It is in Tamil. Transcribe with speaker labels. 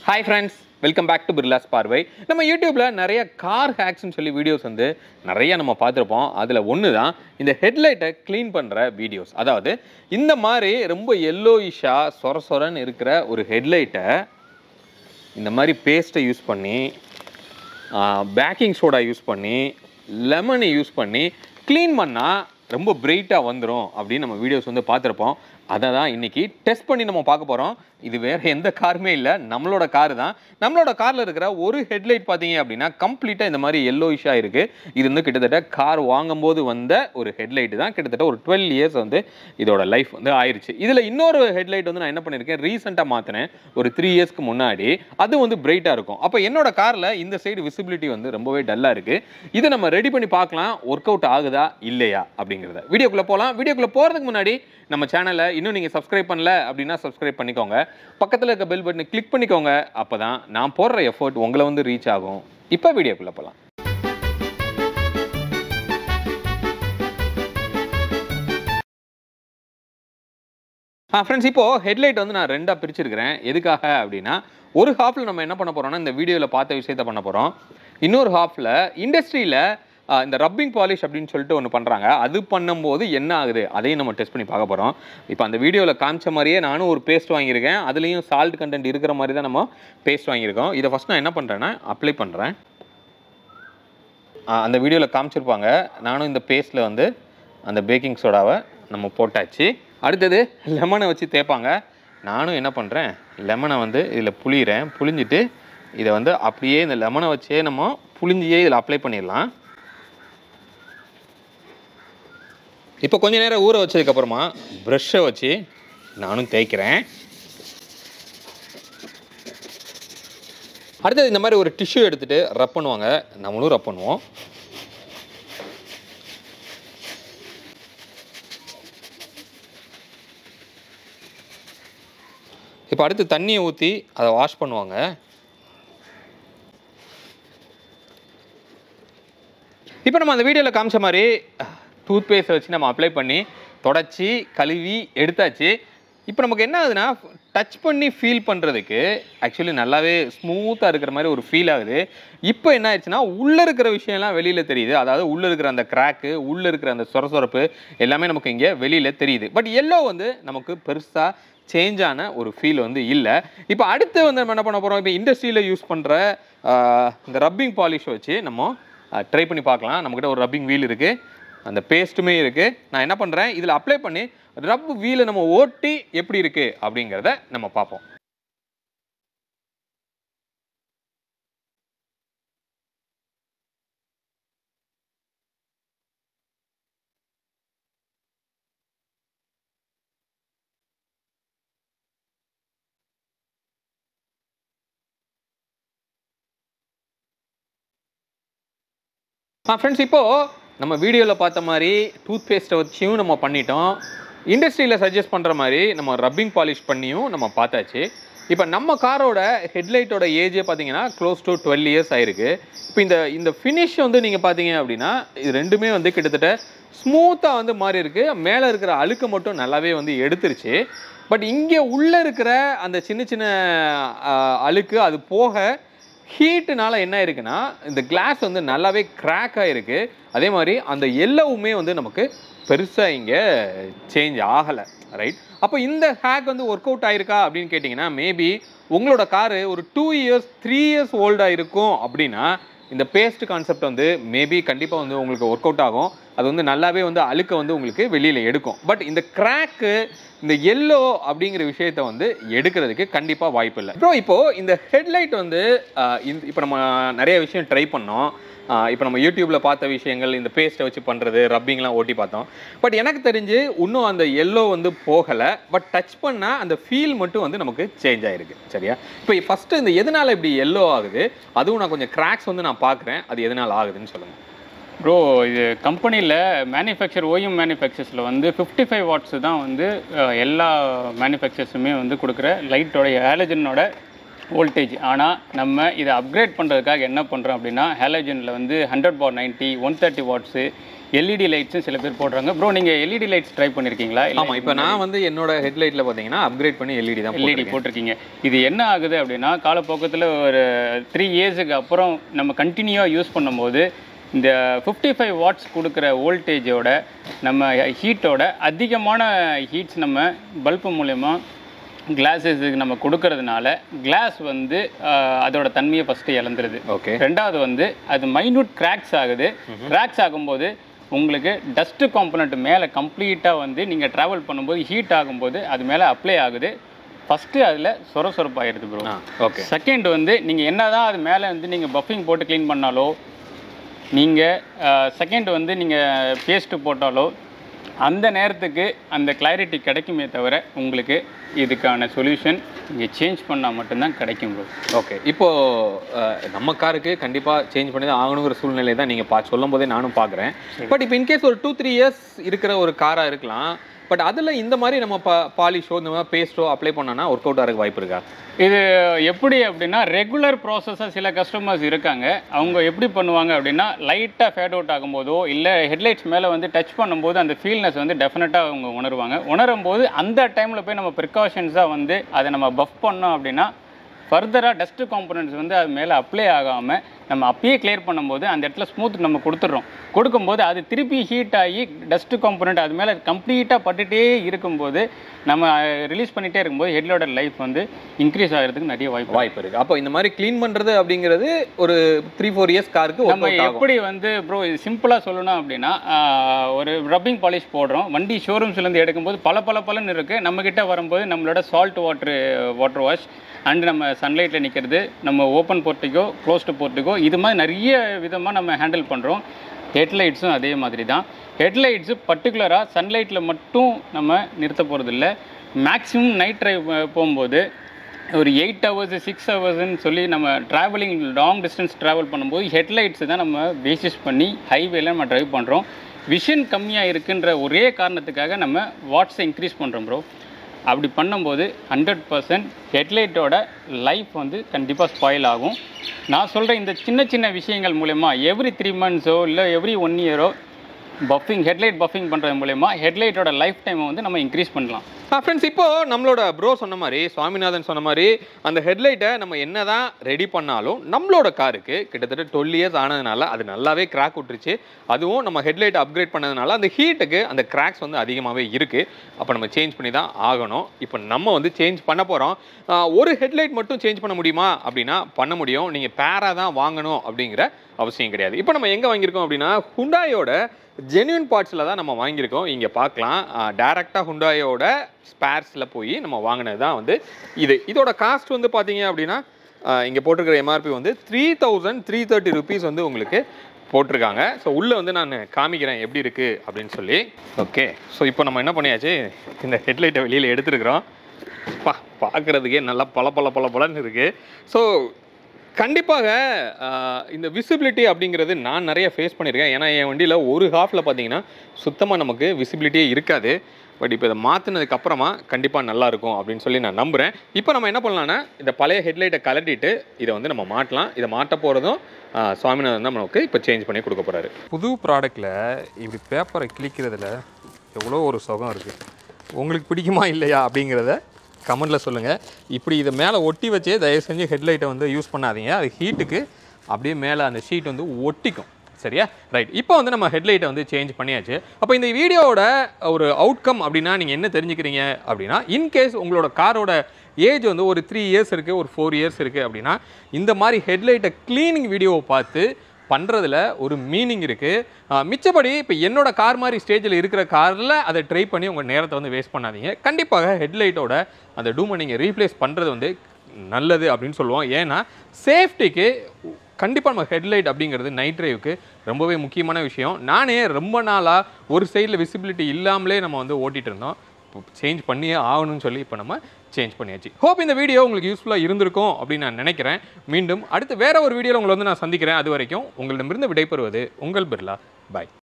Speaker 1: Hi friends welcome back to Birla's பார்வை நம்ம யூடியூப்ல நிறைய கார் ஹேக்ஸ்னு சொல்லி வீடியோஸ் வந்து நிறைய நம்ம பார்த்துருப்போம் அதில் ஒன்று தான் இந்த ஹெட்லைட்டை க்ளீன் பண்ணுற வீடியோஸ் அதாவது இந்த மாதிரி ரொம்ப எல்லோயிஷாக சொர சொரன்னு இருக்கிற ஒரு ஹெட்லைட்டை இந்த மாதிரி பேஸ்ட்டை யூஸ் பண்ணி பேக்கிங் சோடா யூஸ் பண்ணி லெமனை யூஸ் பண்ணி க்ளீன் பண்ணால் ரொம்ப பிரைட்டாக வந்துடும் அப்படின்னு நம்ம வீடியோஸ் வந்து பார்த்துருப்போம் அதை தான் இன்றைக்கி டெஸ்ட் பண்ணி நம்ம பார்க்க போகிறோம் இது வேறு எந்த காருமே இல்லை நம்மளோட கார் தான் நம்மளோட காரில் இருக்கிற ஒரு ஹெட்லைட் பார்த்தீங்க அப்படின்னா கம்ப்ளீட்டாக இந்த மாதிரி எல்லோயிஷாக இருக்குது இது வந்து கிட்டத்தட்ட கார் வாங்கும்போது வந்த ஒரு ஹெட்லைட் தான் கிட்டத்தட்ட ஒரு டுவெல் இயர்ஸ் வந்து இதோட லைஃப் வந்து ஆயிருச்சு இதில் இன்னொரு ஹெட்லைட் வந்து நான் என்ன பண்ணியிருக்கேன் ரீசெண்டாக மாற்றினேன் ஒரு த்ரீ இயர்ஸ்க்கு முன்னாடி அது வந்து பிரைட்டாக இருக்கும் அப்போ என்னோட காரில் இந்த சைடு விசிபிலிட்டி வந்து ரொம்பவே டல்லாக இருக்குது இதை நம்ம ரெடி பண்ணி பார்க்கலாம் ஒர்க் அவுட் ஆகுதா இல்லையா அப்படிங்கிறத வீடியோக்குள்ளே போகலாம் வீடியோக்குள்ளே போகிறதுக்கு முன்னாடி நம்ம சேனலை இன்னும் நீங்கள் சப்ஸ்கிரைப் பண்ணல அப்படின்னா சப்ஸ்கிரைப் பண்ணிக்கோங்க பக்கத்தில் இருக்க பெல் பட்டனை கிளிக் பண்ணிக்கோங்க அப்போ தான் நான் போடுற எஃபர்ட் உங்களை வந்து ரீச் ஆகும் இப்போ வீடியோக்குள்ளே போகலாம் ஆ ஃப்ரெண்ட்ஸ் இப்போது ஹெட்லைட் வந்து நான் ரெண்டாக பிரிச்சிருக்கிறேன் எதுக்காக அப்படின்னா ஒரு ஹாஃபில் நம்ம என்ன பண்ண போகிறோம்னா இந்த வீடியோவில் பார்த்த விஷயத்த பண்ண போகிறோம் இன்னொரு ஹாஃபில் இண்டஸ்ட்ரியில் இந்த ரப்பிங் பாலிஷ் அப்படின்னு சொல்லிட்டு ஒன்று பண்ணுறாங்க அது பண்ணும்போது என்ன ஆகுது அதையும் நம்ம டெஸ்ட் பண்ணி பார்க்க போகிறோம் இப்போ அந்த வீடியோவில் காமிச்ச மாதிரியே நானும் ஒரு பேஸ்ட் வாங்கியிருக்கேன் அதுலேயும் சால்ட் கண்டென்ட் இருக்கிற மாதிரி தான் நம்ம பேஸ்ட் வாங்கியிருக்கோம் இதை ஃபஸ்ட் நான் என்ன பண்ணுறேன்னா அப்ளை பண்ணுறேன் அந்த வீடியோவில் காமிச்சிருப்பாங்க நானும் இந்த பேஸ்ட்டில் வந்து அந்த பேக்கிங் சோடாவை நம்ம போட்டாச்சு அடுத்தது லெமனை வச்சு தேய்ப்பாங்க நானும் என்ன பண்ணுறேன் லெமனை வந்து இதில் புளிகிறேன் புளிஞ்சிட்டு இதை வந்து அப்படியே இந்த லெமனை வச்சே நம்ம புளிஞ்சியே இதில் அப்ளை பண்ணிடலாம் இப்போ கொஞ்ச நேரம் ஊற வச்சதுக்கப்புறமா ப்ரஷ்ஷை வச்சு நானும் தேய்க்கிறேன் அடுத்தது இந்த மாதிரி ஒரு டிஷ்யூ எடுத்துகிட்டு ரப் பண்ணுவாங்க நம்மளும் ரப் பண்ணுவோம் இப்போ அடுத்து தண்ணியை ஊற்றி அதை வாஷ் பண்ணுவாங்க இப்போ நம்ம அந்த வீடியோவில் காமிச்ச மாதிரி டூத் பேஸ்ட்டை வச்சு நம்ம அப்ளை பண்ணி தொடச்சி கழுவி எடுத்தாச்சு இப்போ நமக்கு என்ன ஆகுதுன்னா டச் பண்ணி ஃபீல் பண்ணுறதுக்கு ஆக்சுவலி நல்லாவே ஸ்மூத்தாக இருக்கிற மாதிரி ஒரு ஃபீல் ஆகுது இப்போ என்ன ஆயிடுச்சுன்னா உள்ளே இருக்கிற விஷயம்லாம் வெளியில் தெரியுது அதாவது உள்ளே இருக்கிற அந்த கிராக்கு உள்ளே இருக்கிற அந்த சொரசொரப்பு எல்லாமே நமக்கு இங்கே வெளியில் தெரியுது பட் எல்லோ வந்து நமக்கு பெருசாக சேஞ்ச் ஆன ஒரு ஃபீல் வந்து இல்லை இப்போ அடுத்து வந்து நம்ம என்ன பண்ண போகிறோம் இப்போ இண்டஸ்ட்ரியில் யூஸ் பண்ணுற இந்த ரப்பிங் பாலிஷ் வச்சு நம்ம ட்ரை பண்ணி பார்க்கலாம் நம்மக்கிட்ட ஒரு ரப்பிங் வீல் இருக்குது அந்த பேஸ்ட்டுமே இருக்குது நான் என்ன பண்ணுறேன் இதில் அப்ளை பண்ணி ரப் வீலை நம்ம ஓட்டி எப்படி இருக்குது அப்படிங்கிறத நம்ம பார்ப்போம் ஆ ஃப்ரெண்ட்ஸ் இப்போது நம்ம வீடியோவில் பார்த்த மாதிரி டூத் பேஸ்ட்டை வச்சியும் நம்ம பண்ணிட்டோம் இண்டஸ்ட்ரியில் சஜஸ்ட் பண்ணுற மாதிரி நம்ம ரப்பிங் பாலிஷ் பண்ணியும் நம்ம பார்த்தாச்சு இப்போ நம்ம காரோட ஹெட்லைட்டோட ஏஜே பார்த்தீங்கன்னா க்ளோஸ் டு டுவெல் இயர்ஸ் ஆயிருக்கு இப்போ இந்த இந்த ஃபினிஷ் வந்து நீங்கள் பார்த்தீங்க அப்படின்னா இது ரெண்டுமே வந்து கிட்டத்தட்ட ஸ்மூத்தாக வந்து மாறி இருக்கு மேலே இருக்கிற அழுக்கு மட்டும் நல்லாவே வந்து எடுத்துருச்சு பட் இங்கே உள்ளே இருக்கிற அந்த சின்ன சின்ன அழுக்கு அது போக ஹீட்டுனால என்ன இருக்குன்னா இந்த கிளாஸ் வந்து நல்லாவே கிராக் ஆகிருக்கு அதே மாதிரி அந்த எல்லோவுமே வந்து நமக்கு பெருசாக இங்கே சேஞ்ச் ஆகலை ரைட் அப்போ இந்த ஹேக் வந்து ஒர்க் அவுட் ஆயிருக்கா அப்படின்னு கேட்டிங்கன்னா மேபி உங்களோட காரு ஒரு டூ இயர்ஸ் த்ரீ இயர்ஸ் ஓல்டாக இருக்கும் அப்படின்னா இந்த பேஸ்ட் கான்செப்ட் வந்து மேபி கண்டிப்பாக வந்து உங்களுக்கு ஒர்க் அவுட் ஆகும் அது வந்து நல்லாவே வந்து அழுக்க வந்து உங்களுக்கு வெளியில் எடுக்கும் பட் இந்த கிராக்கு இந்த எல்லோ அப்படிங்கிற விஷயத்த வந்து எடுக்கிறதுக்கு கண்டிப்பாக வாய்ப்பு இல்லை ப்ரோ இப்போது இந்த ஹெட்லைட் வந்து இப்போ நம்ம நிறைய விஷயம் ட்ரை பண்ணோம் இப்போ நம்ம யூடியூப்பில் பார்த்த விஷயங்கள் இந்த பேஸ்ட்டை வச்சு பண்ணுறது ரப்பிங்லாம் ஓட்டி பார்த்தோம் பட் எனக்கு தெரிஞ்சு இன்னும் அந்த எல்லோ வந்து போகலை பட் டச் பண்ணால் அந்த ஃபீல் மட்டும் வந்து நமக்கு சேஞ்ச் ஆகிருக்கு சரியா இப்போ ஃபஸ்ட்டு இந்த எதனால் இப்படி எல்லோ ஆகுது அதுவும் நான் கொஞ்சம் கிராக்ஸ் வந்து நான் பார்க்குறேன் அது எதனால் ஆகுதுன்னு சொல்லுங்கள்
Speaker 2: ப்ரோ இது கம்பெனியில் மேனுஃபேக்சர் ஓஎம் மேனுஃபேக்சர்ஸில் வந்து ஃபிஃப்டி ஃபைவ் வாட்ஸ் தான் வந்து அஹ், எல்லா மேனுஃபேக்சர்ஸுமே வந்து கொடுக்குற லைட்டோட ஹேலஜனோட வோல்டேஜ் ஆனால் நம்ம இதை அப்கிரேட் பண்ணுறதுக்காக என்ன பண்ணுறோம் அப்படின்னா ஹேலஜனில் வந்து hundred for ninety one thirty watts LED லைட்ஸும் சில பேர் போடுறாங்க ப்ரோ நீங்கள் எல்இடி லைட்ஸ் ட்ரை பண்ணியிருக்கீங்களா
Speaker 1: ஆமா இப்போ நான் வந்து என்னோட ஹெட்லைட்ல பாத்தீங்கன்னா அப்கிரேட் பண்ணி எல்இடி தான்
Speaker 2: எல்இடி
Speaker 1: போட்டிருக்கேன்.
Speaker 2: போட்டிருக்கீங்க இது என்ன ஆகுது அப்படின்னா காலப்போக்கத்தில் ஒரு த்ரீ இயர்ஸுக்கு அப்புறம் நம்ம கண்டினியூவாக யூஸ் பண்ணும்போது இந்த ஃபிஃப்டி ஃபைவ் வாட்ஸ் கொடுக்குற வோல்டேஜோட நம்ம ஹீட்டோட அதிகமான ஹீட்ஸ் நம்ம பல்பு மூலயமா கிளாஸஸுக்கு நம்ம கொடுக்கறதுனால கிளாஸ் வந்து ஆஹ், அதோட தன்மையை ஃபஸ்ட்டு இழந்துருது
Speaker 1: ஓகே
Speaker 2: ரெண்டாவது வந்து அது மைன்யூட் கிராக்ஸ் ஆகுது கிராக்ஸ் ஆகும்போது உங்களுக்கு டஸ்ட் காம்பனண்ட் மேலே கம்ப்ளீட்டாக வந்து நீங்கள் ட்ராவல் பண்ணும்போது ஹீட் ஆகும்போது அது மேலே அப்ளை ஆகுது ஃபஸ்ட்டு அதில் சொர சொரப்பாயிருது ப்ரோ
Speaker 1: ஆ ஓகே
Speaker 2: செகண்ட் வந்து நீங்கள் என்னதான் அது மேலே வந்து நீங்கள் பஃபிங் போட்டு க்ளீன் பண்ணாலோ நீங்கள் செகண்ட் வந்து நீங்கள் பேஸ்ட்டு போட்டாலோ அந்த நேரத்துக்கு அந்த கிளாரிட்டி கிடைக்குமே தவிர உங்களுக்கு இதுக்கான சொல்யூஷன் நீங்கள் சேஞ்ச் பண்ணால் மட்டும்தான் கிடைக்கும் ப்ரோ
Speaker 1: ஓகே இப்போ அஹ், நம்ம காருக்கு கண்டிப்பா சேஞ்ச் பண்ணி தான் ஆகணுங்கிற சூழ்நிலை தான் நீங்க பா சொல்லும் போதே நானும் பார்க்குறேன் பட் இப்போ இன்கேஸ் ஒரு டூ த்ரீ இயர்ஸ் இருக்கிற ஒரு காரா இருக்கலாம் பட் அதுல இந்த மாதிரி நம்ம பா பாலிஷோ இந்த மாதிரி பேஸ்ட்டோ அப்ளை பண்ணோன்னா ஒர்க் அவுட் ஆகிறதுக்கு வாய்ப்பு இருக்கா
Speaker 2: இது எப்படி அப்படின்னா ரெகுலர் ப்ராசஸாக சில கஸ்டமர்ஸ் இருக்காங்க அவங்க எப்படி பண்ணுவாங்க அப்படின்னா லைட்டாக ஃபேட் அவுட் ஆகும்போதோ இல்லை ஹெட்லைட்ஸ் மேலே வந்து டச் பண்ணும்போது அந்த ஃபீல்னஸ் வந்து டெஃபினட்டாக அவங்க உணருவாங்க உணரும் போது அந்த டைமில் போய் நம்ம ப்ரிகாஷன்ஸாக வந்து அதை நம்ம பஃப் பண்ணோம் அப்படின்னா ஃபர்தராக டஸ்ட் காம்பனன்ட்ஸ் வந்து அது மேலே அப்ளை ஆகாமல் நம்ம அப்பயே கிளியர் பண்ணும்போது அந்த இடத்துல ஸ்மூத் நம்ம கொடுத்துட்றோம் கொடுக்கும்போது அது திருப்பி ஹீட் ஆகி டஸ்ட் காம்பனண்ட் அது மேலே கம்ப்ளீட்டாக பட்டுட்டே இருக்கும்போது நம்ம ரிலீஸ் பண்ணிகிட்டே இருக்கும்போது ஹெட்லோட லைஃப் வந்து இன்க்ரீஸ் ஆகிறதுக்கு நிறைய வாய்ப்பு
Speaker 1: வாய்ப்பு இருக்கு அப்போ இந்த மாதிரி க்ளீன் பண்றது அப்படிங்கிறது ஒரு த்ரீ ஃபோர் இயர்ஸ் காருக்கு ஒர்க்
Speaker 2: நம்ம
Speaker 1: அவுட் ஆகும்
Speaker 2: எப்படி வந்து ப்ரோ சிம்பிளாக சொல்லணும் அப்படின்னா ஆஹ், ஒரு ரப்பிங் பாலிஷ் போடுறோம் வண்டி ஷோரூம்ஸ்லேருந்து எடுக்கும்போது பல பல பலன்னு இருக்குது நம்மக்கிட்ட வரும்போது நம்மளோட salt water water wash and நம்ம சன்லைட்டில் நிற்கிறது நம்ம ஓப்பன் போர்ட்டிக்கோ க்ளோஸ்டு போர்ட்டிக்கோ இது மாதிரி நிறைய விதமாக நம்ம ஹேண்டில் பண்ணுறோம் ஹெட்லைட்ஸும் அதே மாதிரி தான் ஹெட்லைட்ஸு பர்டிகுலராக சன்லைட்டில் மட்டும் நம்ம நிறுத்த போகிறதில்ல மேக்ஸிமம் நைட் ட்ரைவ் போகும்போது ஒரு எயிட் ஹவர்ஸ் சிக்ஸ் ஹவர்ஸ்ன்னு சொல்லி நம்ம ட்ராவலிங் லாங் டிஸ்டன்ஸ் ட்ராவல் பண்ணும்போது ஹெட்லைட்ஸ் தான் நம்ம பேசிஸ் பண்ணி ஹைவேல நம்ம டிரைவ் பண்ணுறோம் விஷன் கம்மியாக இருக்குன்ற ஒரே காரணத்துக்காக நம்ம வாட்ஸை இன்க்ரீஸ் பண்ணுறோம் ப்ரோ அப்படி பண்ணும்போது ஹண்ட்ரட் பர்சன்ட் ஹெட்லைட்டோட லைஃப் வந்து கண்டிப்பாக ஸ்பாயில் ஆகும் நான் சொல்கிற இந்த சின்ன சின்ன விஷயங்கள் மூலயமா எவ்ரி த்ரீ மந்த்ஸோ இல்லை எவ்ரி ஒன் இயரோ பஃபிங் ஹெட்லைட் பஃபிங் பண்ணுறது மூலயமா ஹெட்லைட்டோட லைஃப் டைமை வந்து நம்ம இன்க்ரீஸ் பண்ணலாம்
Speaker 1: ஃப்ரெண்ட்ஸ் இப்போ நம்மளோட ப்ரோ சொன்ன மாதிரி சுவாமிநாதன் சொன்ன மாதிரி அந்த ஹெட்லைட்டை நம்ம என்னதான் ரெடி பண்ணாலும் நம்மளோட காருக்கு கிட்டத்தட்ட டுவெல் இயர்ஸ் ஆனதுனால அது நல்லாவே கிராக் விட்டுருச்சு அதுவும் நம்ம ஹெட்லைட் அப்கிரேட் பண்ணதுனால அந்த ஹீட்டுக்கு அந்த கிராக்ஸ் வந்து அதிகமாகவே இருக்குது அப்போ நம்ம சேஞ்ச் பண்ணி தான் ஆகணும் இப்போ நம்ம வந்து சேஞ்ச் பண்ண போகிறோம் ஒரு ஹெட்லைட் மட்டும் சேஞ்ச் பண்ண முடியுமா அப்படின்னா பண்ண முடியும் நீங்கள் பேராக தான் வாங்கணும் அப்படிங்கிற அவசியம் கிடையாது இப்போ நம்ம எங்கே வாங்கியிருக்கோம் அப்படின்னா ஹுண்டாயோட ஜென்யூன் பார்ட்ஸில் தான் நம்ம வாங்கியிருக்கோம் இங்கே பார்க்கலாம் டேரெக்டாக ஹுண்டாயோட ஸ்பேர்ஸில் போய் நம்ம வாங்கினது தான் வந்து இது இதோட காஸ்ட் வந்து பார்த்தீங்க அப்படின்னா இங்கே போட்டிருக்கிற எம்ஆர்பி வந்து three thousand three thirty rupees வந்து உங்களுக்கு போட்டிருக்காங்க ஸோ உள்ளே வந்து நான் காமிக்கிறேன் எப்படி இருக்குது அப்படின்னு சொல்லி ஓகே ஸோ இப்போ நம்ம என்ன பண்ணியாச்சு இந்த ஹெட்லைட்டை வெளியில் எடுத்துருக்குறோம் பா பார்க்குறதுக்கே நல்லா பல பல பல பலன்னு இருக்குது ஸோ கண்டிப்பாக ஆஹ், இந்த விசிபிலிட்டி அப்படிங்கிறது நான் நிறைய ஃபேஸ் பண்ணியிருக்கேன் ஏன்னா என் வண்டியில் ஒரு ஹாஃபில் பார்த்தீங்கன்னா சுத்தமாக நமக்கு விசிபிலிட்டியே இருக்காது பட் இப்போ இதை மாற்றினதுக்கு அப்புறமா கண்டிப்பாக நல்லா இருக்கும் அப்படின்னு சொல்லி நான் நம்புகிறேன் இப்போ நம்ம என்ன பண்ணலாம்னா இந்த பழைய ஹெட்லைட்டை கலட்டிட்டு இதை வந்து நம்ம மாட்டலாம் இதை மாட்ட போகிறதும் சுவாமிநாதன் தான் நமக்கு இப்போ சேஞ்ச் பண்ணி கொடுக்க போகிறாரு
Speaker 3: புது ப்ராடக்டில் இப்படி பேப்பரை கிழிக்கிறதுல எவ்வளோ ஒரு சுகம் இருக்குது உங்களுக்கு பிடிக்குமா இல்லையா அப்படிங்கிறத கமெண்டில் சொல்லுங்கள் இப்படி இதை மேலே ஒட்டி வச்சே தயவு செஞ்சு ஹெட்லைட்டை வந்து யூஸ் பண்ணாதீங்க அது ஹீட்டுக்கு அப்படியே மேலே அந்த ஷீட் வந்து ஒட்டிக்கும் சரியா ரைட் இப்போ வந்து நம்ம ஹெட்லைட்டை வந்து சேஞ்ச் பண்ணியாச்சு அப்போ இந்த வீடியோவோட ஒரு அவுட்கம் அப்படின்னா நீங்கள் என்ன தெரிஞ்சுக்கிறீங்க அப்படின்னா இன்கேஸ் உங்களோட காரோட ஏஜ் வந்து ஒரு த்ரீ இயர்ஸ் இருக்குது ஒரு ஃபோர் இயர்ஸ் இருக்குது அப்படின்னா இந்த மாதிரி ஹெட்லைட்டை க்ளீனிங் வீடியோவை பார்த்து பண்ணுறதுல ஒரு மீனிங் இருக்குது மிச்சப்படி இப்போ என்னோட கார் மாதிரி ஸ்டேஜில் இருக்கிற காரில் அதை ட்ரை பண்ணி உங்கள் நேரத்தை வந்து வேஸ்ட் பண்ணாதீங்க கண்டிப்பாக ஹெட்லைட்டோட அந்த டூமை நீங்கள் ரீப்ளேஸ் பண்ணுறது வந்து நல்லது அப்படின்னு சொல்லுவோம் ஏன்னா சேஃப்டிக்கு கண்டிப்பாக நம்ம ஹெட்லைட் அப்படிங்கிறது நைட் டிரைவுக்கு ரொம்பவே முக்கியமான விஷயம் நானே ரொம்ப நாளாக ஒரு சைடில் விசிபிலிட்டி இல்லாமலே நம்ம வந்து ஓட்டிகிட்டு இருந்தோம் சேஞ்ச் பண்ணியே ஆகணும்னு சொல்லி இப்போ நம்ம சேஞ்ச் பண்ணியாச்சு ஹோப் இந்த வீடியோ உங்களுக்கு யூஸ்ஃபுல்லாக இருந்திருக்கும் அப்படின்னு நான் நினைக்கிறேன் மீண்டும் அடுத்து வேற ஒரு வீடியோவில் உங்களை வந்து நான் சந்திக்கிறேன் அது வரைக்கும் உங்களிடமிருந்து விடைபெறுவது உங்கள் பிர்லா பாய்